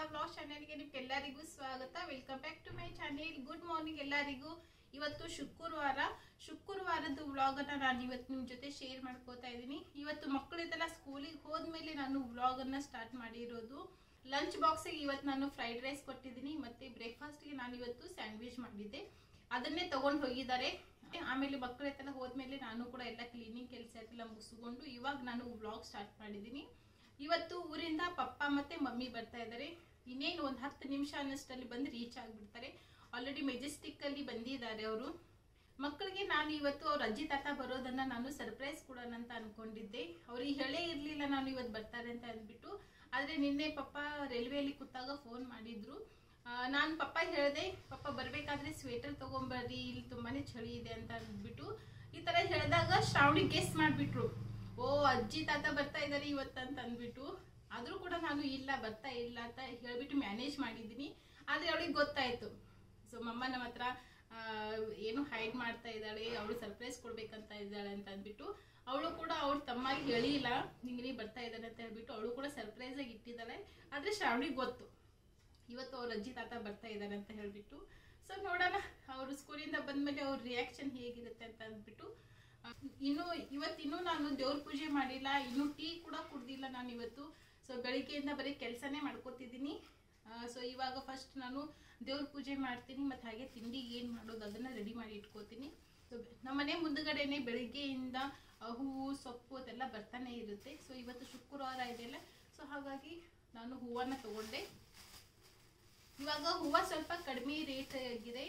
Vlog ಚಾನೆಲ್ಗೆ ನಿಮ್ಗೆಲ್ಲರಿಗೂ ಸ್ವಾಗತ welcome back to my channel good morning ಎಲ್ಲರಿಗೂ ಇವತ್ತು ಶುಕ್ರವಾರ ಶುಕ್ರವಾರದ ವ್ಲಾಗ್ ಅನ್ನ ನಾನು ಇವತ್ತು ನಿಮ್ ಜೊತೆ ಶೇರ್ ಮಾಡ್ಕೋತಾ ಇದ್ದೀನಿ ಇವತ್ತು ಮಕ್ಕಳಿದೆಲ್ಲ ಸ್ಕೂಲಿಗೆ ಹೋದ್ಮೇಲೆ ನಾನು ವ್ಲಾಗ್ ಅನ್ನ ಸ್ಟಾರ್ಟ್ ಮಾಡಿರೋದು ಲಂಚ್ ಬಾಕ್ಸಿಗೆ ಇವತ್ತು ನಾನು ಫ್ರೈಡ್ ರೈಸ್ ಕೊಟ್ಟಿದ್ದೀನಿ ಮತ್ತೆ ಬ್ರೇಕ್ಫಾಸ್ಟ್ಗೆ ನಾನು ಇವತ್ತು ಸ್ಯಾಂಡ್ವಿಚ್ ಮಾಡಿದ್ದೆ ಅದನ್ನೇ ತಗೊಂಡು ಹೋಗಿದ್ದಾರೆ ಆಮೇಲೆ ಮಕ್ಕಳೆಲ್ಲ ಹೋದ್ಮೇಲೆ ನಾನು ಕೂಡ ಎಲ್ಲ ಕ್ಲೀನಿಂಗ್ ಕೆಲಸ ಎಲ್ಲ ಮುಗಿಸ್ಕೊಂಡು ಇವಾಗ ನಾನು ವ್ಲಾಗ್ ಸ್ಟಾರ್ಟ್ ಮಾಡಿದ್ದೀನಿ ಇವತ್ತು ಊರಿಂದ ಪಪ್ಪ ಮತ್ತೆ ಮಮ್ಮಿ ಬರ್ತಾ ಇದ್ದಾರೆ ಇನ್ನೇನು ಒಂದು ಹತ್ತು ನಿಮಿಷ ಅನ್ನಷ್ಟಲ್ಲಿ ಬಂದು ರೀಚ್ ಆಗಿಬಿಡ್ತಾರೆ ಆಲ್ರೆಡಿ ಮೆಜೆಸ್ಟಿಕ್ ಅಲ್ಲಿ ಬಂದಿದ್ದಾರೆ ಅವರು ಮಕ್ಕಳಿಗೆ ನಾನು ಇವತ್ತು ಅವ್ರ ಅಜ್ಜಿ ತಾತ ಬರೋದನ್ನ ನಾನು ಸರ್ಪ್ರೈಸ್ ಕೊಡೋಣ ಅಂತ ಅನ್ಕೊಂಡಿದ್ದೆ ಅವ್ರಿಗೆ ಹೇಳೇ ಇರ್ಲಿಲ್ಲ ನಾನು ಇವತ್ತು ಬರ್ತಾರೆ ಅಂತ ಅಂದ್ಬಿಟ್ಟು ಆದ್ರೆ ನಿನ್ನೆ ಪಪ್ಪ ರೈಲ್ವೆಯಲ್ಲಿ ಕೂತಾಗ ಫೋನ್ ಮಾಡಿದ್ರು ನಾನು ಪಪ್ಪ ಹೇಳಿದೆ ಪಪ್ಪ ಬರ್ಬೇಕಾದ್ರೆ ಸ್ವೆಟರ್ ತಗೊಂಬರ್ರಿ ಇಲ್ಲಿ ತುಂಬಾನೇ ಚಳಿ ಇದೆ ಅಂತ ಅಂದ್ಬಿಟ್ಟು ಈ ತರ ಹೇಳಿದಾಗ ಶ್ರಾವಣಿ ಗೆಸ್ ಮಾಡ್ಬಿಟ್ರು ಓ ಅಜ್ಜಿ ತಾತ ಬರ್ತಾ ಇದಾರೆ ಇವತ್ತಂತ ಅಂದ್ಬಿಟ್ಟು ಆದ್ರೂ ಕೂಡ ನಾನು ಇಲ್ಲ ಬರ್ತಾ ಇಲ್ಲ ಅಂತ ಹೇಳ್ಬಿಟ್ಟು ಮ್ಯಾನೇಜ್ ಮಾಡಿದ್ದೀನಿ ಆದ್ರೆ ಅವಳಿಗೆ ಗೊತ್ತಾಯ್ತು ಸೊ ಮಮ್ಮ ನಮ್ಮ ಹತ್ರ ಆ, ಏನು ಹೈಡ್ ಮಾಡ್ತಾ ಇದ್ದಾಳೆ ಅವಳು ಸರ್ಪ್ರೈಸ್ ಕೊಡ್ಬೇಕಂತ ಇದ್ದಾಳೆ ಅಂತ ಅಂದ್ಬಿಟ್ಟು ಅವಳು ಕೂಡ ಅವ್ರ ತಮ್ಮಗೆ ಹೇಳಿಲ್ಲ ನಿಂಗೆ ಬರ್ತಾ ಇದ್ದಾಳೆ ಅಂತ ಹೇಳ್ಬಿಟ್ಟು ಅವಳು ಕೂಡ ಸರ್ಪ್ರೈಸ್ ಆಗಿ ಇಟ್ಟಿದ್ದಾಳೆ ಆದ್ರೆ ಶ್ರಾವಣಿಗೆ ಗೊತ್ತು ಇವತ್ತು ಅವ್ರ ಅಜ್ಜಿ ತಾತ ಬರ್ತಾ ಇದ್ದಾರೆ ಅಂತ ಹೇಳ್ಬಿಟ್ಟು ಸೊ ನೋಡೋಣ ಅವರು ಸ್ಕೂಲಿಂದ ಬಂದ್ಮೇಲೆ ಅವ್ರ ರಿಯಾಕ್ಷನ್ ಹೇಗಿರುತ್ತೆ ಅಂತ ಅಂದ್ಬಿಟ್ಟು ಆ, ಇನ್ನು ಇವತ್ತಿನ್ನೂ ನಾನು ದೇವ್ರ ಪೂಜೆ ಮಾಡಿಲ್ಲ ಇನ್ನು ಟೀ ಕೂಡ ಕುಡ್ದಿಲ್ಲ ನಾನು ಇವತ್ತು ಸೊ ಬೆಳಿಗ್ಗೆಯಿಂದ ಬರೀ ಕೆಲಸನೇ ಮಾಡ್ಕೋತಿದ್ದೀನಿ ಸೊ ಇವಾಗ ಫಸ್ಟ್ ನಾನು ದೇವ್ರ ಪೂಜೆ ಮಾಡ್ತೀನಿ ಮತ್ತು ಹಾಗೆ ತಿಂಡಿಗೆ ಏನು ಮಾಡೋದು ಅದನ್ನು ರೆಡಿ ಮಾಡಿ ಇಟ್ಕೋತೀನಿ ಸೊ ನಮ್ಮನೆ ಮುಂದ್ಗಡೆನೆ ಬೆಳಿಗ್ಗೆಯಿಂದ ಆ, ಹೂವು ಸೊಪ್ಪು ಅದೆಲ್ಲ ಬರ್ತಾನೆ ಇರುತ್ತೆ ಸೊ ಇವತ್ತು ಶುಕ್ರವಾರ ಇದೆಯಲ್ಲ ಸೊ ಹಾಗಾಗಿ ನಾನು ಹೂವನ್ನ ತಗೊಂಡೆ ಇವಾಗ ಹೂವ ಸ್ವಲ್ಪ ಕಡಿಮೆ ರೇಟ್ ಆಗಿದೆ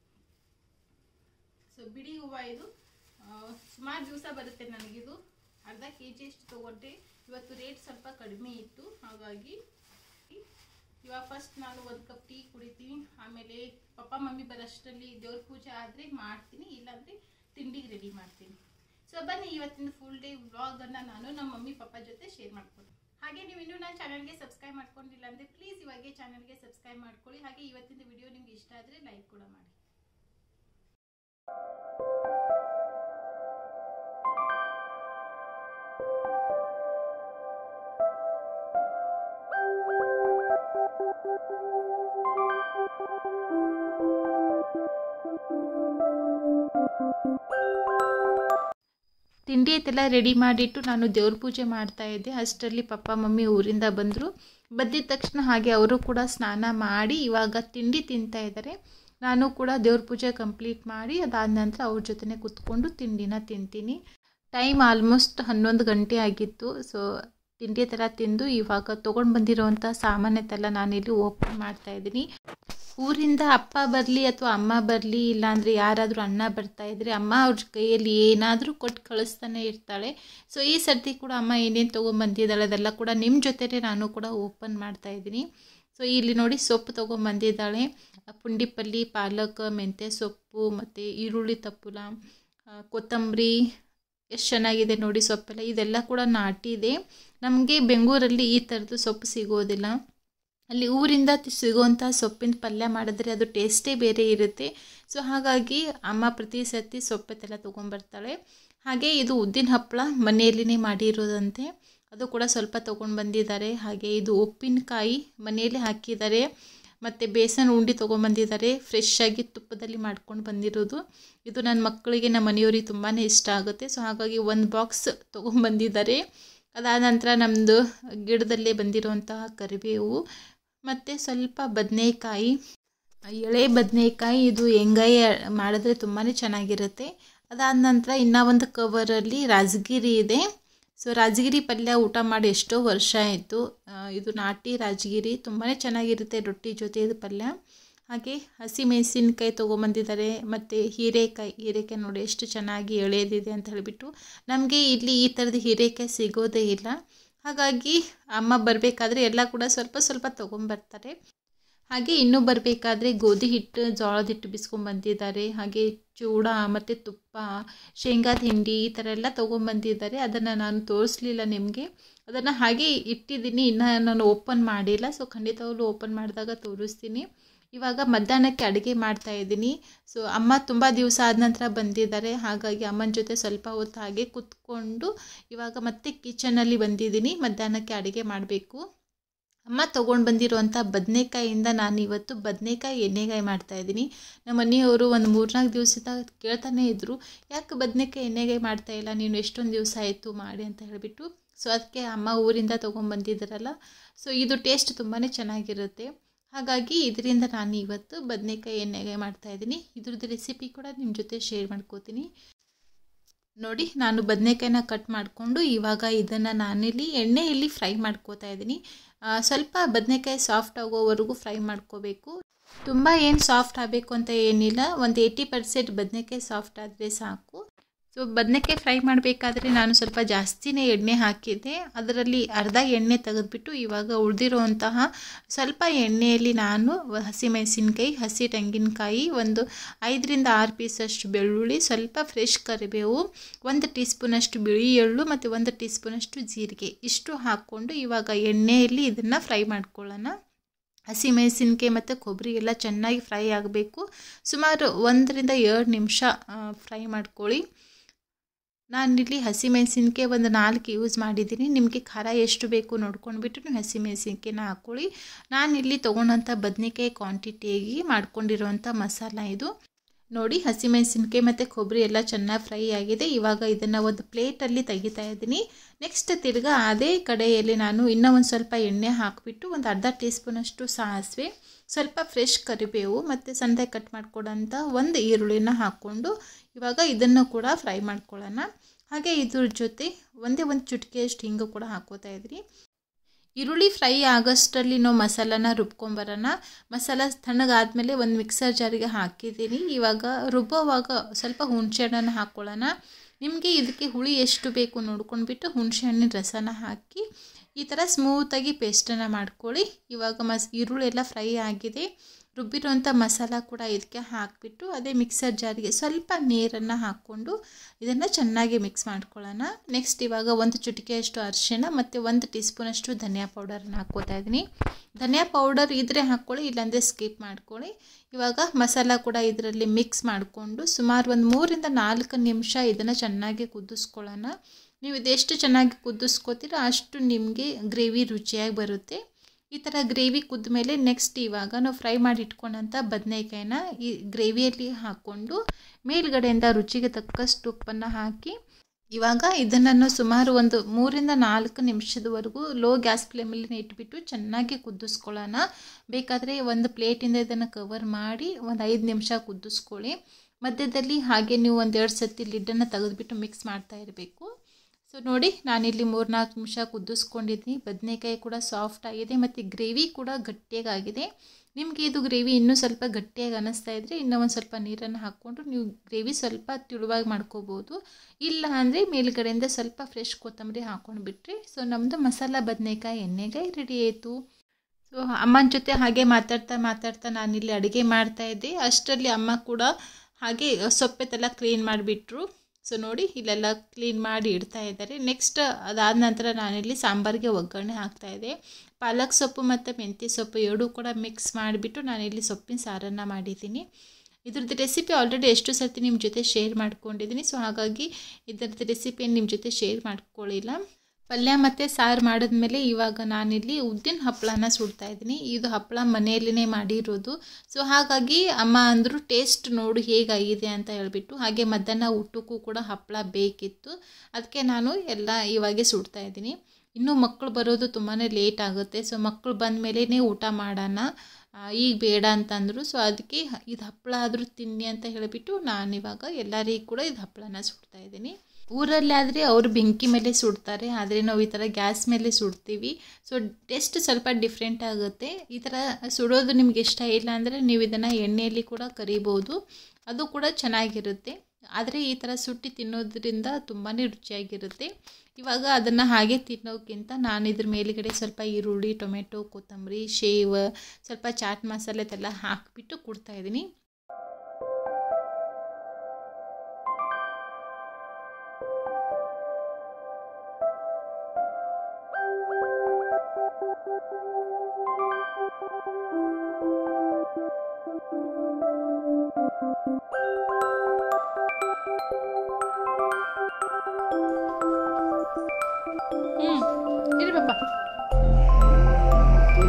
ಸೊ ಬಿಡಿ ಹೂವ ಇದು ಸುಮಾರು ದಿವಸ ಬರುತ್ತೆ ನನಗಿದು ಅರ್ಧ ಕೆ ಜಿ ಅಷ್ಟು ತಗೊಂಡೆ ಇವತ್ತು ರೇಟ್ ಸ್ವಲ್ಪ ಕಡಿಮೆ ಇತ್ತು ಹಾಗಾಗಿ ಇವಾಗ ಫಸ್ಟ್ ನಾನು ಒಂದು ಕಪ್ ಟೀ ಕುಡಿತೀನಿ ಆಮೇಲೆ ಪಪ್ಪ ಮಮ್ಮಿ ಬರೋಷ್ಟರಲ್ಲಿ ದೇವ್ರ ಪೂಜೆ ಆದರೆ ಮಾಡ್ತೀನಿ ಇಲ್ಲಾಂದರೆ ತಿಂಡಿಗೆ ರೆಡಿ ಮಾಡ್ತೀನಿ ಸೊ ಬನ್ನಿ ಇವತ್ತಿನ ಫುಲ್ ಡೇ ವ್ಲಾಗನ್ನು ನಾನು ನಮ್ಮ ಮಮ್ಮಿ ಪಪ್ಪ ಜೊತೆ ಶೇರ್ ಮಾಡ್ತೀನಿ ಹಾಗೆ ನೀವು ಇನ್ನೂ ನನ್ನ ಚಾನಲ್ಗೆ ಸಬ್ಸ್ಕ್ರೈಬ್ ಮಾಡ್ಕೊಂಡಿಲ್ಲ ಅಂದರೆ ಪ್ಲೀಸ್ ಇವಾಗೆ ಚಾನಲ್ಗೆ ಸಬ್ಸ್ಕ್ರೈಬ್ ಮಾಡ್ಕೊಳ್ಳಿ ಹಾಗೆ ಇವತ್ತಿನ ವಿಡಿಯೋ ನಿಮ್ಗೆ ಇಷ್ಟ ಆದರೆ ಲೈಕ್ ಕೂಡ ಮಾಡಿ ತಿಂಡಿ ಐತೆಲ್ಲ ರೆಡಿ ಮಾಡಿಟ್ಟು ನಾನು ದೇವ್ರ ಪೂಜೆ ಮಾಡ್ತಾ ಇದ್ದೆ ಅಷ್ಟರಲ್ಲಿ ಪಪ್ಪ ಮಮ್ಮಿ ಊರಿಂದ ಬಂದರು ಬಂದಿದ ತಕ್ಷಣ ಹಾಗೆ ಅವರು ಕೂಡ ಸ್ನಾನ ಮಾಡಿ ಇವಾಗ ತಿಂಡಿ ತಿಂತಾ ಇದ್ದಾರೆ ನಾನು ಕೂಡ ದೇವ್ರ ಪೂಜೆ ಕಂಪ್ಲೀಟ್ ಮಾಡಿ ಅದಾದ ನಂತರ ಅವ್ರ ಜೊತೆನೆ ಕುತ್ಕೊಂಡು ತಿಂಡಿನ ತಿಂತೀನಿ ಟೈಮ್ ಆಲ್ಮೋಸ್ಟ್ ಹನ್ನೊಂದು ಗಂಟೆ ಆಗಿತ್ತು ಸೊ ತಿಂಡಿ ಥರ ತಿಂದು ಇವಾಗ ತೊಗೊಂಡು ಬಂದಿರೋವಂಥ ಸಾಮಾನ್ಯತೆಲ್ಲ ನಾನಿಲ್ಲಿ ಓಪನ್ ಮಾಡ್ತಾ ಇದ್ದೀನಿ ಊರಿಂದ ಅಪ್ಪ ಬರಲಿ ಅಥವಾ ಅಮ್ಮ ಬರಲಿ ಇಲ್ಲಾಂದರೆ ಯಾರಾದರೂ ಅಣ್ಣ ಬರ್ತಾ ಇದ್ರೆ ಅಮ್ಮ ಅವ್ರ ಕೈಯಲ್ಲಿ ಏನಾದರೂ ಕೊಟ್ಟು ಕಳಿಸ್ತಾನೆ ಇರ್ತಾಳೆ ಸೊ ಈ ಸರ್ತಿ ಕೂಡ ಅಮ್ಮ ಏನೇನು ತೊಗೊಂಬಂದಿದ್ದಾಳೆ ಅದೆಲ್ಲ ಕೂಡ ನಿಮ್ಮ ಜೊತೆನೇ ನಾನು ಕೂಡ ಓಪನ್ ಮಾಡ್ತಾ ಇದ್ದೀನಿ ಸೊ ಇಲ್ಲಿ ನೋಡಿ ಸೊಪ್ಪು ತೊಗೊಂಬಂದಿದ್ದಾಳೆ ಪುಂಡಿಪಲ್ಲಿ ಪಾಲಕ್ ಮೆಂತ್ಯ ಸೊಪ್ಪು ಮತ್ತು ಈರುಳ್ಳಿ ತಪ್ಪುಲ ಆ, ಕೊತ್ತಂಬರಿ ಎಷ್ಟು ಚೆನ್ನಾಗಿದೆ ನೋಡಿ ಸೊಪ್ಪೆಲ್ಲ ಇದೆಲ್ಲ ಕೂಡ ನಾಟಿದೆ ನಮಗೆ ಬೆಂಗಳೂರಲ್ಲಿ ಈ ಥರದ್ದು ಸೊಪ್ಪು ಸಿಗೋದಿಲ್ಲ ಅಲ್ಲಿ ಊರಿಂದ ತಿ- ಸಿಗೋವಂಥ ಸೊಪ್ಪಿನ ಪಲ್ಯ ಮಾಡಿದ್ರೆ ಅದು ಟೇಸ್ಟೇ ಬೇರೆ ಇರುತ್ತೆ ಸೊ ಹಾಗಾಗಿ ಅಮ್ಮ ಪ್ರತಿ ಸರ್ತಿ ಸೊಪ್ಪೆಲ್ಲ ತೊಗೊಂಬರ್ತಾಳೆ ಹಾಗೆ ಇದು ಉದ್ದಿನ ಹಪ್ಪಳ ಮನೆಯಲ್ಲಿನೇ ಮಾಡಿರೋದಂತೆ ಅದು ಕೂಡ ಸ್ವಲ್ಪ ತೊಗೊಂಡು ಬಂದಿದ್ದಾರೆ ಹಾಗೆ ಇದು ಉಪ್ಪಿನಕಾಯಿ ಮನೆಯಲ್ಲೇ ಹಾಕಿದ್ದಾರೆ ಮತ್ತು ಬೇಸನ್ ಉಂಡೆ ತೊಗೊಂಬಂದಿದ್ದಾರೆ ಫ್ರೆಶ್ ಆಗಿ ತುಪ್ಪದಲ್ಲಿ ಮಾಡ್ಕೊಂಡು ಬಂದಿರೋದು ಇದು ನನ್ನ ಮಕ್ಕಳಿಗೆ ನಮ್ಮ ಮನೆಯವ್ರಿಗೆ ತುಂಬಾ ಇಷ್ಟ ಆಗುತ್ತೆ ಸೊ ಹಾಗಾಗಿ ಒಂದು ಬಾಕ್ಸ್ ತೊಗೊಂಬಂದಿದ್ದಾರೆ ಅದಾದ ನಂತರ ನಮ್ಮದು ಗಿಡದಲ್ಲೇ ಬಂದಿರುವಂತಹ ಕರಿಬೇವು ಮತ್ತು ಸ್ವಲ್ಪ ಬದನೆಕಾಯಿ ಎಳೆ ಬದನೆಕಾಯಿ ಇದು ಹೆಂಗಾಯಿ ಮಾಡಿದ್ರೆ ತುಂಬಾ ಚೆನ್ನಾಗಿರುತ್ತೆ ಅದಾದ ನಂತರ ಇನ್ನೂ ಒಂದು ಕವರಲ್ಲಿ ರಾಜಗಿರಿ ಇದೆ ಸೊ ರಾಜಗಿರಿ ಪಲ್ಯ ಊಟ ಮಾಡಿ ಎಷ್ಟೋ ವರ್ಷ ಆಯಿತು ಇದು ನಾಟಿ ರಾಜಗಿರಿ ತುಂಬಾ ಚೆನ್ನಾಗಿರುತ್ತೆ ರೊಟ್ಟಿ ಜೊತೆ ಇದು ಪಲ್ಯ ಹಾಗೆ ಹಸಿ ಮೆಣಸಿನ್ಕಾಯಿ ತೊಗೊಂಬಂದಿದ್ದಾರೆ ಮತ್ತು ಹೀರೆಕಾಯಿ ಹೀರೆಕಾಯಿ ನೋಡಿ ಎಷ್ಟು ಚೆನ್ನಾಗಿ ಎಳೆದಿದೆ ಅಂತ ಹೇಳಿಬಿಟ್ಟು ನಮಗೆ ಇಲ್ಲಿ ಈ ಥರದ ಹೀರೆಕಾಯಿ ಸಿಗೋದೇ ಇಲ್ಲ ಹಾಗಾಗಿ ಅಮ್ಮ ಬರಬೇಕಾದ್ರೆ ಎಲ್ಲ ಕೂಡ ಸ್ವಲ್ಪ ಸ್ವಲ್ಪ ತೊಗೊಂಬರ್ತಾರೆ ಹಾಗೆ ಇನ್ನೂ ಬರಬೇಕಾದ್ರೆ ಗೋಧಿ ಹಿಟ್ಟು ಜೋಳದ ಹಿಟ್ಟು ಬಿಸ್ಕೊಂಬಂದಿದ್ದಾರೆ ಹಾಗೆ ಚೂಡ ಮತ್ತು ತುಪ್ಪ ಶೇಂಗಾದ ಹಿಂಡಿ ಈ ಥರ ಎಲ್ಲ ತೊಗೊಂಬಂದಿದ್ದಾರೆ ಅದನ್ನು ನಾನು ತೋರಿಸ್ಲಿಲ್ಲ ನಿಮಗೆ ಅದನ್ನು ಹಾಗೆ ಇಟ್ಟಿದ್ದೀನಿ ಇನ್ನು ನಾನು ಓಪನ್ ಮಾಡಿಲ್ಲ ಸೊ ಖಂಡಿತವಾಗ್ಲೂ ಓಪನ್ ಮಾಡಿದಾಗ ತೋರಿಸ್ತೀನಿ ಇವಾಗ ಮಧ್ಯಾಹ್ನಕ್ಕೆ ಅಡುಗೆ ಮಾಡ್ತಾ ಇದ್ದೀನಿ ಸೊ ಅಮ್ಮ ತುಂಬ ದಿವಸ ಆದ ನಂತರ ಬಂದಿದ್ದಾರೆ ಹಾಗಾಗಿ ಅಮ್ಮನ ಜೊತೆ ಸ್ವಲ್ಪ ಹೊತ್ತು ಹಾಗೆ ಕುತ್ಕೊಂಡು ಇವಾಗ ಮತ್ತೆ ಕಿಚನಲ್ಲಿ ಬಂದಿದ್ದೀನಿ ಮಧ್ಯಾಹ್ನಕ್ಕೆ ಅಡುಗೆ ಮಾಡಬೇಕು ಅಮ್ಮ ತೊಗೊಂಡು ಬಂದಿರುವಂಥ ಬದನೆಕಾಯಿಂದ ನಾನು ಇವತ್ತು ಬದನೆಕಾಯಿ ಎಣ್ಣೆಗಾಯಿ ಮಾಡ್ತಾಯಿದ್ದೀನಿ ನಮ್ಮ ಮನೆಯವರು ಒಂದು ಮೂರ್ನಾಲ್ಕು ದಿವಸದ ಕೇಳ್ತಾನೆ ಇದ್ದರು ಯಾಕೆ ಬದನೆಕಾಯಿ ಎಣ್ಣೆಗಾಯಿ ಮಾಡ್ತಾಯಿಲ್ಲ ನೀನು ಎಷ್ಟೊಂದು ದಿವಸ ಆಯಿತು ಮಾಡಿ ಅಂತ ಹೇಳಿಬಿಟ್ಟು ಸೊ ಅದಕ್ಕೆ ಅಮ್ಮ ಊರಿಂದ ತೊಗೊಂಬಂದಿದ್ದಾರಲ್ಲ ಸೊ ಇದು ಟೇಸ್ಟ್ ತುಂಬಾ ಚೆನ್ನಾಗಿರುತ್ತೆ ಹಾಗಾಗಿ ಇದರಿಂದ ನಾನು ಇವತ್ತು ಬದನೆಕಾಯಿ ಎಣ್ಣೆಗಾಯಿ ಮಾಡ್ತಾಯಿದ್ದೀನಿ ಇದ್ರದ್ದು ರೆಸಿಪಿ ಕೂಡ ನಿಮ್ಮ ಜೊತೆ ಶೇರ್ ಮಾಡ್ಕೋತೀನಿ ನೋಡಿ ನಾನು ಬದನೆಕಾಯಿನ ಕಟ್ ಮಾಡಿಕೊಂಡು ಇವಾಗ ಇದನ್ನು ನಾನಿಲ್ಲಿ ಎಣ್ಣೆಯಲ್ಲಿ ಫ್ರೈ ಮಾಡ್ಕೋತಾ ಇದ್ದೀನಿ ಸ್ವಲ್ಪ ಬದನೆಕಾಯಿ ಸಾಫ್ಟ್ ಆಗೋವರೆಗೂ ಫ್ರೈ ಮಾಡ್ಕೋಬೇಕು ತುಂಬ ಏನು ಸಾಫ್ಟ್ ಆಗಬೇಕು ಅಂತ ಏನಿಲ್ಲ ಒಂದು ಏಯ್ಟಿ ಪರ್ಸೆಂಟ್ ಬದನೆಕಾಯಿ ಸಾಫ್ಟ್ ಆದರೆ ಸಾಕು ಸೊ ಬದನೆಕಾಯಿ ಫ್ರೈ ಮಾಡಬೇಕಾದ್ರೆ ನಾನು ಸ್ವಲ್ಪ ಜಾಸ್ತಿನೇ ಎಣ್ಣೆ ಹಾಕಿದ್ದೆ ಅದರಲ್ಲಿ ಅರ್ಧ ಎಣ್ಣೆ ತೆಗೆದುಬಿಟ್ಟು ಇವಾಗ ಉಳಿದಿರುವಂತಹ ಸ್ವಲ್ಪ ಎಣ್ಣೆಯಲ್ಲಿ ನಾನು ಹಸಿಮೆಣಸಿನ್ಕಾಯಿ ಹಸಿ ತೆಂಗಿನಕಾಯಿ ಒಂದು ಐದರಿಂದ ಆರು ಪೀಸಷ್ಟು ಬೆಳ್ಳುಳ್ಳಿ ಸ್ವಲ್ಪ ಫ್ರೆಶ್ ಕರಿಬೇವು ಒಂದು ಟೀ ಸ್ಪೂನಷ್ಟು ಬಿಳಿ ಎಳ್ಳು ಮತ್ತು ಒಂದು ಟೀ ಸ್ಪೂನಷ್ಟು ಜೀರಿಗೆ ಇಷ್ಟು ಹಾಕ್ಕೊಂಡು ಇವಾಗ ಎಣ್ಣೆಯಲ್ಲಿ ಇದನ್ನು ಫ್ರೈ ಮಾಡ್ಕೊಳ್ಳೋಣ ಹಸಿಮೆಣಸಿನ್ಕಾಯಿ ಮತ್ತು ಕೊಬ್ಬರಿ ಎಲ್ಲ ಚೆನ್ನಾಗಿ ಫ್ರೈ ಆಗಬೇಕು ಸುಮಾರು ಒಂದರಿಂದ ಎರಡು ನಿಮಿಷ ಫ್ರೈ ಮಾಡ್ಕೊಳ್ಳಿ ನಾನಿಲ್ಲಿ ಹಸಿಮೆಣಸಿನ್ಕಾಯಿ ಒಂದು ನಾಲ್ಕು ಯೂಸ್ ಮಾಡಿದ್ದೀನಿ ನಿಮಗೆ ಖಾರ ಎಷ್ಟು ಬೇಕು ನೋಡ್ಕೊಂಡ್ಬಿಟ್ಟು ನೀವು ಹಸಿಮೆಣಸಿನ್ಕಾಯಿನ ಹಾಕ್ಕೊಳ್ಳಿ ನಾನಿಲ್ಲಿ ತೊಗೊಂಡಂಥ ಬದನೆಕಾಯಿ ಕ್ವಾಂಟಿಟಿಯಾಗಿ ಮಾಡ್ಕೊಂಡಿರೋವಂಥ ಮಸಾಲ ಇದು ನೋಡಿ ಹಸಿಮೆಣಸಿನ್ಕಾಯಿ ಮತ್ತು ಕೊಬ್ಬರಿ ಎಲ್ಲ ಚೆನ್ನಾಗಿ ಫ್ರೈ ಆಗಿದೆ ಇವಾಗ ಇದನ್ನು ಒಂದು ಪ್ಲೇಟಲ್ಲಿ ತೆಗಿತಾ ಇದ್ದೀನಿ ನೆಕ್ಸ್ಟ್ ತಿರ್ಗಾ ಅದೇ ಕಡೆಯಲ್ಲಿ ನಾನು ಇನ್ನೂ ಒಂದು ಸ್ವಲ್ಪ ಎಣ್ಣೆ ಹಾಕಿಬಿಟ್ಟು ಒಂದು ಅರ್ಧ ಟೀ ಸ್ಪೂನಷ್ಟು ಸಾಸಿವೆ ಸ್ವಲ್ಪ ಫ್ರೆಶ್ ಕರಿಬೇವು ಮತ್ತು ಸಂದೆ ಕಟ್ ಮಾಡ್ಕೊಡೋಂಥ ಒಂದು ಈರುಳ್ಳಿನ ಹಾಕ್ಕೊಂಡು ಇವಾಗ ಇದನ್ನು ಕೂಡ ಫ್ರೈ ಮಾಡ್ಕೊಳ್ಳೋಣ ಹಾಗೆ ಇದ್ರ ಜೊತೆ ಒಂದೇ ಒಂದು ಚುಟ್ಕಿಯಷ್ಟು ಹಿಂಗು ಕೂಡ ಹಾಕೋತಾ ಇದ್ರಿ ಈರುಳ್ಳಿ ಫ್ರೈ ಆಗೋಷ್ಟರಲ್ಲಿ ನಾವು ಮಸಾಲಾನ ರುಬ್ಕೊಂಬರೋಣ ಮಸಾಲ ತಣ್ಣಗಾದ್ಮೇಲೆ ಒಂದು ಮಿಕ್ಸರ್ ಜಾರಿಗೆ ಹಾಕಿದ್ದೀನಿ ಇವಾಗ ರುಬ್ಬೋವಾಗ ಸ್ವಲ್ಪ ಹುಣಸೆ ಹಣ್ಣನ್ನು ಹಾಕ್ಕೊಳ್ಳೋಣ ನಿಮಗೆ ಇದಕ್ಕೆ ಹುಳಿ ಎಷ್ಟು ಬೇಕು ನೋಡ್ಕೊಂಡ್ಬಿಟ್ಟು ಹುಣಸೆ ಹಣ್ಣಿನ ರಸನ ಹಾಕಿ ಈ ಥರ ಸ್ಮೂತಾಗಿ ಪೇಸ್ಟನ್ನು ಮಾಡ್ಕೊಳ್ಳಿ ಇವಾಗ ಮಸ್ ಈರುಳ್ಳಿ ಎಲ್ಲ ಫ್ರೈ ಆಗಿದೆ ರುಬ್ಬಿರೋಂಥ ಮಸಾಲ ಕೂಡ ಇದಕ್ಕೆ ಹಾಕಿಬಿಟ್ಟು ಅದೇ ಮಿಕ್ಸರ್ ಜಾರಿಗೆ ಸ್ವಲ್ಪ ನೀರನ್ನು ಹಾಕ್ಕೊಂಡು ಇದನ್ನು ಚೆನ್ನಾಗಿ ಮಿಕ್ಸ್ ಮಾಡ್ಕೊಳ್ಳೋಣ ನೆಕ್ಸ್ಟ್ ಇವಾಗ ಒಂದು ಚುಟಿಕೆಯಷ್ಟು ಅರಿಶಿಣ ಮತ್ತು ಒಂದು ಟೀ ಸ್ಪೂನಷ್ಟು ಧನಿಯಾ ಪೌಡರನ್ನು ಹಾಕ್ಕೋತಾ ಇದ್ದೀನಿ ಧನಿಯಾ ಪೌಡರ್ ಇದ್ರೆ ಹಾಕ್ಕೊಳ್ಳಿ ಇಲ್ಲಾಂದರೆ ಸ್ಕಿಪ್ ಮಾಡ್ಕೊಳ್ಳಿ ಇವಾಗ ಮಸಾಲ ಕೂಡ ಇದರಲ್ಲಿ ಮಿಕ್ಸ್ ಮಾಡಿಕೊಂಡು ಸುಮಾರು ಒಂದು ಮೂರಿಂದ ನಾಲ್ಕು ನಿಮಿಷ ಇದನ್ನು ಚೆನ್ನಾಗಿ ಕುದಿಸ್ಕೊಳ್ಳೋಣ ನೀವು ಇದೆಷ್ಟು ಚೆನ್ನಾಗಿ ಕುದಿಸ್ಕೋತೀರೋ ಅಷ್ಟು ನಿಮಗೆ ಗ್ರೇವಿ ರುಚಿಯಾಗಿ ಬರುತ್ತೆ ಈ ಥರ ಗ್ರೇವಿ ಕುದ್ದ ಮೇಲೆ ನೆಕ್ಸ್ಟ್ ಇವಾಗ ನಾವು ಫ್ರೈ ಮಾಡಿ ಇಟ್ಕೊಂಡಂಥ ಬದನೆಕಾಯಿನ ಈ ಗ್ರೇವಿಯಲ್ಲಿ ಹಾಕ್ಕೊಂಡು ಮೇಲ್ಗಡೆಯಿಂದ ರುಚಿಗೆ ತಕ್ಕಷ್ಟು ಉಪ್ಪನ್ನು ಹಾಕಿ ಇವಾಗ ಇದನ್ನು ಸುಮಾರು ಒಂದು ಮೂರಿಂದ ನಾಲ್ಕು ನಿಮಿಷದವರೆಗೂ ಲೋ ಗ್ಯಾಸ್ ಫ್ಲೇಮಲ್ಲಿ ಇಟ್ಬಿಟ್ಟು ಚೆನ್ನಾಗಿ ಕುದಿಸ್ಕೊಳ್ಳೋಣ ಬೇಕಾದರೆ ಒಂದು ಪ್ಲೇಟಿಂದ ಇದನ್ನು ಕವರ್ ಮಾಡಿ ಒಂದು ಐದು ನಿಮಿಷ ಕುದಿಸ್ಕೊಳ್ಳಿ ಮಧ್ಯದಲ್ಲಿ ಹಾಗೆ ನೀವು ಒಂದೆರಡು ಸತಿ ಲಿಡ್ಡನ್ನು ತೆಗೆದುಬಿಟ್ಟು ಮಿಕ್ಸ್ ಮಾಡ್ತಾ ಇರಬೇಕು ಸೊ ನೋಡಿ ನಾನಿಲ್ಲಿ ಮೂರ್ನಾಲ್ಕು ನಿಮಿಷ ಕುದಿಸ್ಕೊಂಡಿದ್ದೀನಿ ಬದನೆಕಾಯಿ ಕೂಡ ಸಾಫ್ಟ್ ಆಗಿದೆ ಮತ್ತು ಗ್ರೇವಿ ಕೂಡ ಗಟ್ಟಿಯಾಗಿದೆ ನಿಮಗೆ ಇದು ಗ್ರೇವಿ ಇನ್ನೂ ಸ್ವಲ್ಪ ಗಟ್ಟಿಯಾಗಿ ಅನ್ನಿಸ್ತಾ ಇದ್ದರೆ ಇನ್ನೂ ಒಂದು ಸ್ವಲ್ಪ ನೀರನ್ನು ಹಾಕ್ಕೊಂಡು ನೀವು ಗ್ರೇವಿ ಸ್ವಲ್ಪ ತಿಳುವಾಗಿ ಮಾಡ್ಕೋಬೋದು ಇಲ್ಲ ಅಂದರೆ ಮೇಲ್ಗಡೆಯಿಂದ ಸ್ವಲ್ಪ ಫ್ರೆಶ್ ಕೊತ್ತಂಬರಿ ಹಾಕ್ಕೊಂಡು ಬಿಟ್ಟರೆ ಸೊ ನಮ್ಮದು ಮಸಾಲ ಬದನೆಕಾಯಿ ಎಣ್ಣೆಗಾಯಿ ರೆಡಿ ಆಯಿತು ಸೊ ಅಮ್ಮನ ಜೊತೆ ಹಾಗೆ ಮಾತಾಡ್ತಾ ಮಾತಾಡ್ತಾ ನಾನಿಲ್ಲಿ ಅಡುಗೆ ಮಾಡ್ತಾಯಿದ್ದೆ ಅಷ್ಟರಲ್ಲಿ ಅಮ್ಮ ಕೂಡ ಹಾಗೆ ಸೊಪ್ಪೆತ್ತೆಲ್ಲ ಕ್ಲೀನ್ ಮಾಡಿಬಿಟ್ರು ಸೊ ನೋಡಿ ಇಲ್ಲೆಲ್ಲ ಕ್ಲೀನ್ ಮಾಡಿ ಇಡ್ತಾ ಇದ್ದಾರೆ ನೆಕ್ಸ್ಟ್ ಅದಾದ ನಂತರ ನಾನಿಲ್ಲಿ ಸಾಂಬಾರಿಗೆ ಒಗ್ಗರಣೆ ಹಾಕ್ತಾಯಿದ್ದೆ ಪಾಲಕ್ ಸೊಪ್ಪು ಮತ್ತು ಮೆಂತ್ಯ ಸೊಪ್ಪು ಎರಡೂ ಕೂಡ ಮಿಕ್ಸ್ ಮಾಡಿಬಿಟ್ಟು ನಾನಿಲ್ಲಿ ಸೊಪ್ಪಿನ ಸಾರನ್ನು ಮಾಡಿದ್ದೀನಿ ಇದ್ರದ್ದು ರೆಸಿಪಿ ಆಲ್ರೆಡಿ ಎಷ್ಟು ಸರ್ತಿ ನಿಮ್ಮ ಜೊತೆ ಶೇರ್ ಮಾಡ್ಕೊಂಡಿದ್ದೀನಿ ಸೊ ಹಾಗಾಗಿ ಇದರದ್ದು ರೆಸಿಪಿಯನ್ನು ನಿಮ್ಮ ಜೊತೆ ಶೇರ್ ಮಾಡ್ಕೊಳ್ಳಿಲ್ಲ ಪಲ್ಯ ಮತ್ತು ಸಾರು ಮಾಡಿದ್ಮೇಲೆ ಇವಾಗ ನಾನಿಲ್ಲಿ ಉದ್ದಿನ ಹಪ್ಪಳನ ಸುಡ್ತಾ ಇದ್ದೀನಿ ಇದು ಹಪ್ಪಳ ಮನೆಯಲ್ಲೇ ಮಾಡಿರೋದು ಸೊ ಹಾಗಾಗಿ ಅಮ್ಮ ಅಂದರು ಟೇಸ್ಟ್ ನೋಡು ಹೇಗಾಗಿದೆ ಅಂತ ಹೇಳಿಬಿಟ್ಟು ಹಾಗೆ ಮಧ್ಯಾಹ್ನ ಊಟಕ್ಕೂ ಕೂಡ ಹಪ್ಪಳ ಬೇಕಿತ್ತು ಅದಕ್ಕೆ ನಾನು ಎಲ್ಲ ಇವಾಗೆ ಸುಡ್ತಾ ಇದ್ದೀನಿ ಇನ್ನೂ ಮಕ್ಕಳು ಬರೋದು ತುಂಬಾ ಲೇಟ್ ಆಗುತ್ತೆ ಸೊ ಮಕ್ಕಳು ಬಂದ ಮೇಲೇ ಊಟ ಮಾಡೋಣ ಈಗ ಬೇಡ ಅಂತಂದರು ಸೊ ಅದಕ್ಕೆ ಇದು ಹಪ್ಪಳ ಆದರೂ ತಿನ್ನಿ ಅಂತ ಹೇಳಿಬಿಟ್ಟು ನಾನಿವಾಗ ಎಲ್ಲರಿಗೂ ಕೂಡ ಇದು ಹಪ್ಪಳನ ಸುಡ್ತಾ ಇದ್ದೀನಿ ಊರಲ್ಲಿ ಆದರೆ ಅವರು ಬೆಂಕಿ ಮೇಲೆ ಸುಡ್ತಾರೆ ಆದರೆ ನಾವು ಈ ಥರ ಗ್ಯಾಸ್ ಮೇಲೆ ಸುಡ್ತೀವಿ ಸೊ ಟೇಸ್ಟ್ ಸ್ವಲ್ಪ ಡಿಫ್ರೆಂಟ್ ಆಗುತ್ತೆ ಈ ಥರ ಸುಡೋದು ನಿಮ್ಗೆ ಇಷ್ಟ ಇಲ್ಲ ಅಂದರೆ ನೀವು ಇದನ್ನು ಎಣ್ಣೆಯಲ್ಲಿ ಕೂಡ ಕರಿಬೋದು ಅದು ಕೂಡ ಚೆನ್ನಾಗಿರುತ್ತೆ ಆದರೆ ಈ ಥರ ಸುಟ್ಟಿ ತಿನ್ನೋದ್ರಿಂದ ತುಂಬಾ ರುಚಿಯಾಗಿರುತ್ತೆ ಇವಾಗ ಅದನ್ನು ಹಾಗೆ ತಿನ್ನೋಕ್ಕಿಂತ ನಾನು ಇದ್ರ ಮೇಲುಗಡೆ ಸ್ವಲ್ಪ ಈರುಳ್ಳಿ ಟೊಮೆಟೊ ಕೊತ್ತಂಬರಿ ಶೇವ್ ಸ್ವಲ್ಪ ಚಾಟ್ ಮಸಾಲೆ ಇದೆಲ್ಲ ಹಾಕಿಬಿಟ್ಟು ಕೊಡ್ತಾಯಿದ್ದೀನಿ ಹ್ಞೂ ಇರಿ ಪಾಪ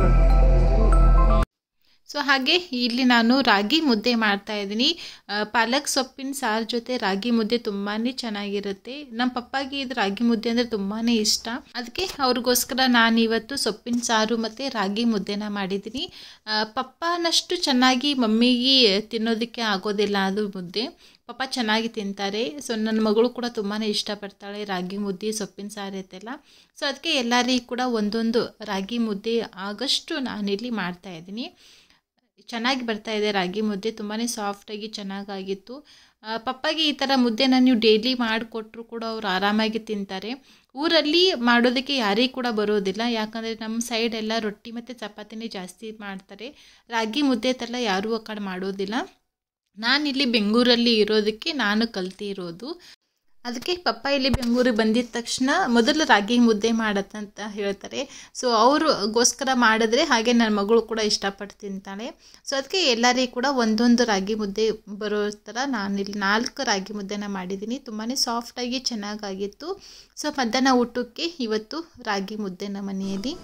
ಸೊ ಹಾಗೆ ಇಲ್ಲಿ ನಾನು ರಾಗಿ ಮುದ್ದೆ ಮಾಡ್ತಾ ಇದ್ದೀನಿ ಆ, ಪಾಲಕ್ ಸೊಪ್ಪಿನ ಸಾರು ಜೊತೆ ರಾಗಿ ಮುದ್ದೆ ತುಂಬಾ ಚೆನ್ನಾಗಿರುತ್ತೆ ನಮ್ಮ ಪಪ್ಪಾಗೆ ಇದು ರಾಗಿ ಮುದ್ದೆ ಅಂದರೆ ತುಂಬಾ ಇಷ್ಟ ಅದಕ್ಕೆ ಅವ್ರಿಗೋಸ್ಕರ ನಾನು ಇವತ್ತು ಸೊಪ್ಪಿನ ಸಾರು ಮತ್ತು ರಾಗಿ ಮುದ್ದೆನ ಮಾಡಿದ್ದೀನಿ ಆ, ಪಪ್ಪನಷ್ಟು ಚೆನ್ನಾಗಿ ಮಮ್ಮಿಗೆ ತಿನ್ನೋದಕ್ಕೆ ಆಗೋದಿಲ್ಲ ಅದು ಮುದ್ದೆ ಪಪ್ಪ ಚೆನ್ನಾಗಿ ತಿಂತಾರೆ ಸೊ ನನ್ನ ಮಗಳು ಕೂಡ ತುಂಬಾ ಇಷ್ಟಪಡ್ತಾಳೆ ರಾಗಿ ಮುದ್ದೆ ಸೊಪ್ಪಿನ ಸಾರು ಐತೆಲ್ಲ ಸೊ ಅದಕ್ಕೆ ಎಲ್ಲರಿಗೂ ಕೂಡ ಒಂದೊಂದು ರಾಗಿ ಮುದ್ದೆ ಆಗಷ್ಟು ನಾನಿಲ್ಲಿ ಮಾಡ್ತಾ ಇದ್ದೀನಿ ಚೆನ್ನಾಗಿ ಬರ್ತಾ ಇದೆ ರಾಗಿ ಮುದ್ದೆ ತುಂಬಾ ಸಾಫ್ಟಾಗಿ ಚೆನ್ನಾಗಾಗಿತ್ತು ಆ, ಪಪ್ಪಾಗೆ ಈ ಥರ ಮುದ್ದೆನ ನೀವು ಡೈಲಿ ಮಾಡಿಕೊಟ್ರು ಕೂಡ ಅವ್ರು ಆರಾಮಾಗಿ ತಿಂತಾರೆ ಊರಲ್ಲಿ ಮಾಡೋದಕ್ಕೆ ಯಾರಿಗೂ ಕೂಡ ಬರೋದಿಲ್ಲ ಯಾಕಂದರೆ ನಮ್ಮ ಸೈಡ್ ಎಲ್ಲ ರೊಟ್ಟಿ ಮತ್ತು ಚಪಾತಿನೇ ಜಾಸ್ತಿ ಮಾಡ್ತಾರೆ ರಾಗಿ ಮುದ್ದೆ ಥರ ಯಾರೂ ಆ ಕಡೆ ಮಾಡೋದಿಲ್ಲ ನಾನಿಲ್ಲಿ ಬೆಂಗಳೂರಲ್ಲಿ ಇರೋದಕ್ಕೆ ನಾನು ಕಲ್ತಿರೋದು ಅದಕ್ಕೆ ಪಪ್ಪ ಇಲ್ಲಿ ಬೆಂಗಳೂರಿಗೆ ಬಂದಿದ ತಕ್ಷಣ ಮೊದಲು ರಾಗಿ ಮುದ್ದೆ ಮಾಡತ್ತಂತ ಹೇಳ್ತಾರೆ ಸೊ ಅವ್ರಿಗೋಸ್ಕರ ಮಾಡಿದ್ರೆ ಹಾಗೆ ನನ್ನ ಮಗಳು ಕೂಡ ಇಷ್ಟಪಟ್ಟು ತಿಂತಾಳೆ ಸೊ ಅದಕ್ಕೆ ಎಲ್ಲರಿಗೂ ಕೂಡ ಒಂದೊಂದು ರಾಗಿ ಮುದ್ದೆ ಬರೋ ಥರ ನಾನಿಲ್ಲಿ ನಾಲ್ಕು ರಾಗಿ ಮುದ್ದೆನ ಮಾಡಿದ್ದೀನಿ ತುಂಬಾ ಸಾಫ್ಟಾಗಿ ಚೆನ್ನಾಗಾಗಿತ್ತು ಸೊ ಮಧ್ಯಾಹ್ನ ಊಟಕ್ಕೆ ಇವತ್ತು ರಾಗಿ ಮುದ್ದೆ ನಮ್ಮ ಮನೆಯಲ್ಲಿ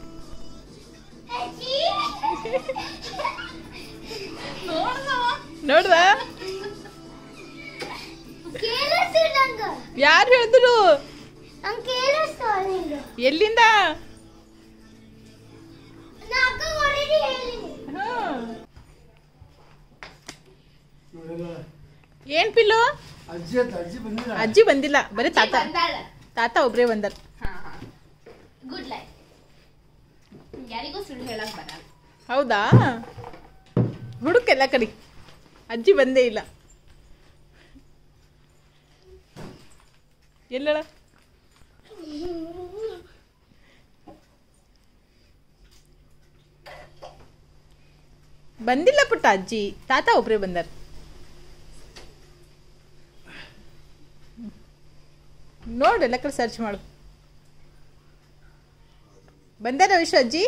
ನೋಡ್ದ ಕೇಳಿಸ್ತು ನಂಗ ಯಾರು ಹೇಳಿದ್ರು ನಂಗೆ ಕೇಳಿಸ್ತು ನಿಂಗ ಎಲ್ಲಿಂದ ನಾ ಅಕ್ಕ ಹೊರಡಿ ಹೇಳಿ ಏನ್ ಪಿಲ್ಲು ಅಜ್ಜಿ ಅಂತ ಅಜ್ಜಿ ಬಂದಿಲ್ಲ ಅಜ್ಜಿ ಬಂದಿಲ್ಲ ಬರೀ ತಾತ ತಾತ ಒಬ್ರೇ ಬಂದಾರ ಗುಡ್ ಲೈಫ್ ಯಾರಿಗೂ ಸುಳ್ಳು ಹೇಳಕ್ ಬರಲ್ಲ ಹೌದಾ ಹುಡುಕೆಲ್ಲ ಕಡಿ ಅಜ್ಜಿ ಬಂದೇ ಇಲ್ಲ ಎಲ್ಲಳ ಬಂದಿಲ್ಲ ಪುಟ್ಟ ಅಜ್ಜಿ ತಾತ ಒಬ್ರೇ ಬಂದಾರ ನೋಡು ಎಲ್ಲ ಕಡೆ ಸರ್ಚ್ ಮಾಡು ಬಂದಾರ ವಿಶ್ವ ಅಜ್ಜಿ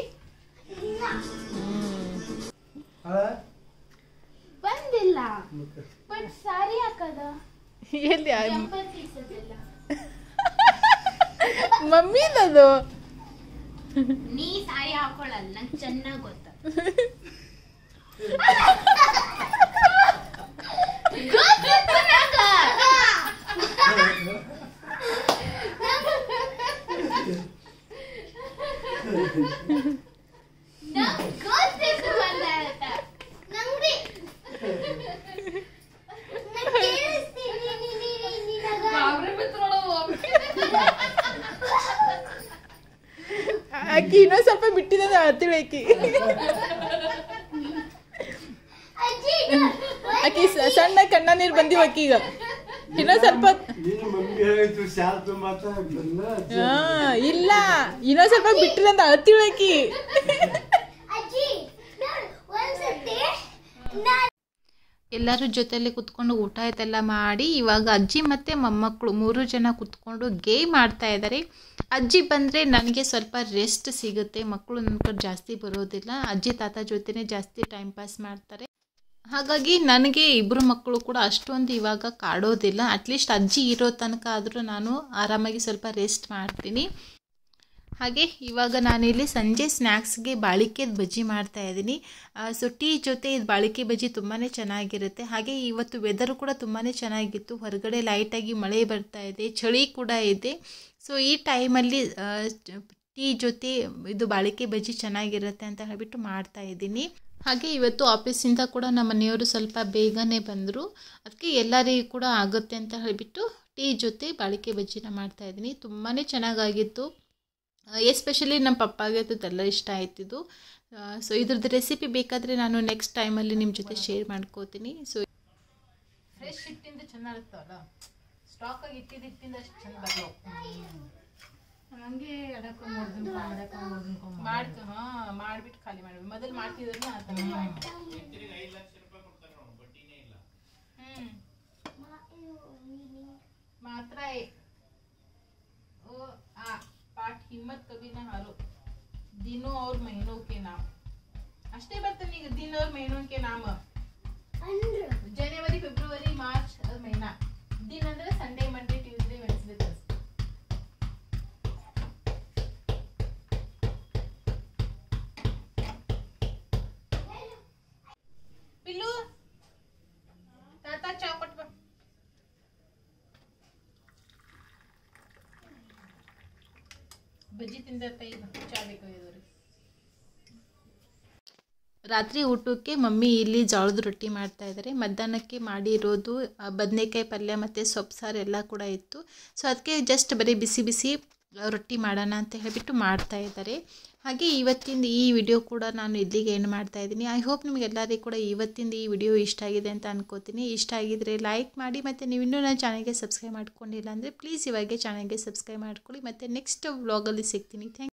ಅಲ್ಲ? ಬಂದಿಲ್ಲ ಬಟ್ ಸಾರಿ ಹಾಕದ ಎಲ್ಲಿ ಆ- ಜಂಪರ್ ಪೀಸದಿಲ್ಲ ಮಮ್ಮಿದದು ನೀ ಸಾರಿ ಹಾಕೊಳ್ಳಲ್ಲ ನಂಗೆ ಚೆನ್ನಾಗಿ ಗೊತ್ತ ಗೊತ್ತಿತ್ತು ನಂಗ. ನಂಗ್ ಗೊತ್ತಿತ್ತು ಬಂದಾಳಂತ. ನಂಗ್ ಕೇಳಿಸ್ತೀನಿ ನೀ- ನೀ- ನೀ- ನಿನಗ. ಆಕಿ ಇನ್ನೊಂದ್ ಸ್ವಲ್ಪ ಬಿಟ್ಟಿದ ಅಳ್ತಿಳು ಆಕಿ ಅಜ್ಜಿ ಆಕಿ ಸ- ಸಣ್ಣ ಕಣ್ಣ ನೀರು ಬಂದಿವ್ ಆಕಿ ಈಗ ಇನ್ನೊಂದ್ ಸ್ವಲ್ಪ ನೀನು ಮಮ್ಮಿ ಹೇಳಿದ್ರು ಶಾರ್ಪ್ ಮಾತ್ರ ಬಂದ ಅಜ್ಜಿ ಹಾ ಇಲ್ಲ ಇನ್ನೊಂದ್ ಸ್ವಲ್ಪ ಬಿಟ್ಟಿದಂತ ಅಳ್ತಿಳು ಆಕಿ ಅಜ್ಜಿ ನೋಡು ಒಂದ್ಸತಿ ನಾನ್ ಎಲ್ಲರ ಜೊತೆಲಿ ಕುತ್ಕೊಂಡು ಊಟ ಆಯ್ತೆಲ್ಲ ಮಾಡಿ ಇವಾಗ ಅಜ್ಜಿ ಮತ್ತು ಮೊಮ್ಮಕ್ಕಳು ಮೂರು ಜನ ಕುತ್ಕೊಂಡು ಗೇಮ್ ಆಡ್ತಾ ಇದ್ದಾರೆ ಅಜ್ಜಿ ಬಂದರೆ ನನಗೆ ಸ್ವಲ್ಪ ರೆಸ್ಟ್ ಸಿಗುತ್ತೆ ಮಕ್ಕಳು ನನ್ನ ಕಡೆ ಜಾಸ್ತಿ ಬರೋದಿಲ್ಲ ಅಜ್ಜಿ ತಾತ ಜೊತೆನೇ ಜಾಸ್ತಿ ಟೈಮ್ ಪಾಸ್ ಮಾಡ್ತಾರೆ ಹಾಗಾಗಿ ನನಗೆ ಇಬ್ಬರು ಮಕ್ಕಳು ಕೂಡ ಅಷ್ಟೊಂದು ಇವಾಗ ಕಾಡೋದಿಲ್ಲ ಅಟ್ಲೀಸ್ಟ್ ಅಜ್ಜಿ ಇರೋ ತನಕ ಆದರೂ ನಾನು ಆರಾಮಾಗಿ ಸ್ವಲ್ಪ ರೆಸ್ಟ್ ಮಾಡ್ತೀನಿ ಹಾಗೆ ಇವಾಗ ನಾನಿಲ್ಲಿ ಸಂಜೆ ಸ್ನ್ಯಾಕ್ಸ್ಗೆ ಬಾಳಿಕೆ ಬಜ್ಜಿ ಮಾಡ್ತಾ ಇದ್ದೀನಿ ಸೊ ಟೀ ಜೊತೆ ಇದು ಬಾಳಿಕೆ ಬಜ್ಜಿ ತುಂಬಾ ಚೆನ್ನಾಗಿರುತ್ತೆ ಹಾಗೆ ಇವತ್ತು ವೆದರು ಕೂಡ ತುಂಬಾ ಚೆನ್ನಾಗಿತ್ತು ಹೊರಗಡೆ ಲೈಟಾಗಿ ಮಳೆ ಬರ್ತಾ ಇದೆ ಚಳಿ ಕೂಡ ಇದೆ ಸೊ ಈ ಟೈಮಲ್ಲಿ ಟೀ ಜೊತೆ ಇದು ಬಾಳಿಕೆ ಬಜ್ಜಿ ಚೆನ್ನಾಗಿರುತ್ತೆ ಅಂತ ಹೇಳ್ಬಿಟ್ಟು ಮಾಡ್ತಾ ಇದ್ದೀನಿ ಹಾಗೆ ಇವತ್ತು ಆಫೀಸಿಂದ ಕೂಡ ನಮ್ಮ ಮನೆಯವರು ಸ್ವಲ್ಪ ಬೇಗನೆ ಬಂದರು ಅದಕ್ಕೆ ಎಲ್ಲರಿಗೂ ಕೂಡ ಆಗುತ್ತೆ ಅಂತ ಹೇಳಿಬಿಟ್ಟು ಟೀ ಜೊತೆ ಬಾಳಿಕೆ ಬಜ್ಜಿನ ಮಾಡ್ತಾ ಇದ್ದೀನಿ ತುಂಬಾ ಚೆನ್ನಾಗಾಗಿತ್ತು ಎಸ್ಪೆಷಲಿ ನಮ್ಮ ಪಪ್ಪಾಗೆ ಎಲ್ಲ ಇಷ್ಟ ಆಯ್ತಿದ್ದು ಸೊ ಇದ್ರದ್ದು ರೆಸಿಪಿ ಬೇಕಾದರೆ ನಾನು ನೆಕ್ಸ್ಟ್ ಟೈಮಲ್ಲಿ ನಿಮ್ಮ ಜೊತೆ ಶೇರ್ ಮಾಡ್ಕೋತೀನಿ ಸೊ ಫ್ರೆಶ್ ಹಿಟ್ಟಿಂದ ಚೆನ್ನಾಗಿರ್ತಾವಲ್ಲ ಸ್ಟಾಕಾಗಿ ಇಟ್ಟಿದ್ದು ಹಿಟ್ಟಿಂದ ಅಷ್ಟು ಚೆಂದ ಬರಲ್ಲ ಹಂಗೆ ಎಡಕ್ಕೆ ಮೂರು ದಿನ ಮಾಡಕ್ಕೆ ಮೂರು ದಿನ ಮಾಡ್ಕ ಹಾಂ ಮಾಡಿಬಿಟ್ಟು ಖಾಲಿ ಮಾಡಿ ಮೊದಲು ಮಾಡ್ತಿದ್ರು ಆ ಥರ ಹ್ಞೂ मात्रा है ओ आ पाठ हिम्मत कभी ना हारो दिनों और महीनों के नाम ಅಷ್ಟೇ ಬರ್ತಾನೆ ಈಗ ದಿನ और महीनों के नाम ಅಂದ್ರು ಜನವರಿ ಫೆಬ್ರವರಿ ಮಾರ್ಚ್ ಮಹಿನಾ ದಿನ ಅಂದ್ರೆ ಸಂಡೇ ಮಂಡೇ ಟ್ಯೂಸ್ಡೇ ವೆನ್ಸ್ಡೇ ಬಜ್ಜಿ ತಿಂದತ್ತ ಈಗ ಚಾ ಬೇಕು ಇವ್ರಿಗೆ ರಾತ್ರಿ ಊಟಕ್ಕೆ ಮಮ್ಮಿ ಇಲ್ಲಿ ಜೋಳದ ರೊಟ್ಟಿ ಮಾಡ್ತಾ ಇದ್ದಾರೆ ಮಧ್ಯಾಹ್ನಕ್ಕೆ ಮಾಡಿರೋದು ಆ, ಬದನೆಕಾಯಿ ಪಲ್ಯ ಮತ್ತು ಸೊಪ್ಪು ಸಾರು ಎಲ್ಲ ಕೂಡ ಇತ್ತು ಸೊ ಅದಕ್ಕೆ ಜಸ್ಟ್ ಬರೀ ಬಿಸಿ ಬಿಸಿ ರೊಟ್ಟಿ ಮಾಡೋಣ ಅಂತ ಹೇಳಿಬಿಟ್ಟು ಮಾಡ್ತಾ ಇದ್ದಾರೆ ಹಾಗೆ ಇವತ್ತಿಂದ ಈ ವಿಡಿಯೋ ಕೂಡ ನಾನು ಇಲ್ಲಿಗೆ ಏನು ಮಾಡ್ತಾ ಇದ್ದೀನಿ ಐ ಹೋಪ್ ನಿಮಗೆಲ್ಲರಿಗೂ ಕೂಡ ಇವತ್ತಿಂದ ಈ ವಿಡಿಯೋ ಇಷ್ಟ ಆಗಿದೆ ಅಂತ ಅನ್ಕೋತೀನಿ ಇಷ್ಟ ಆಗಿದ್ರೆ ಲೈಕ್ ಮಾಡಿ ಮತ್ತು ನೀವು ಇನ್ನೂ ನನ್ನ ಚಾನಲ್ಗೆ ಸಬ್ಸ್ಕ್ರೈಬ್ ಮಾಡ್ಕೊಂಡಿಲ್ಲ ಅಂದರೆ ಪ್ಲೀಸ್ ಇವಾಗೆ ಚಾನಲ್ಗೆ ಸಬ್ಸ್ಕ್ರೈಬ್ ಮಾಡ್ಕೊಳ್ಳಿ ಮತ್ತು ನೆಕ್ಸ್ಟ್ ವ್ಲಾಗಲ್ಲಿ ಸಿಗ್ತೀನಿ ಥ್ಯಾಂಕ್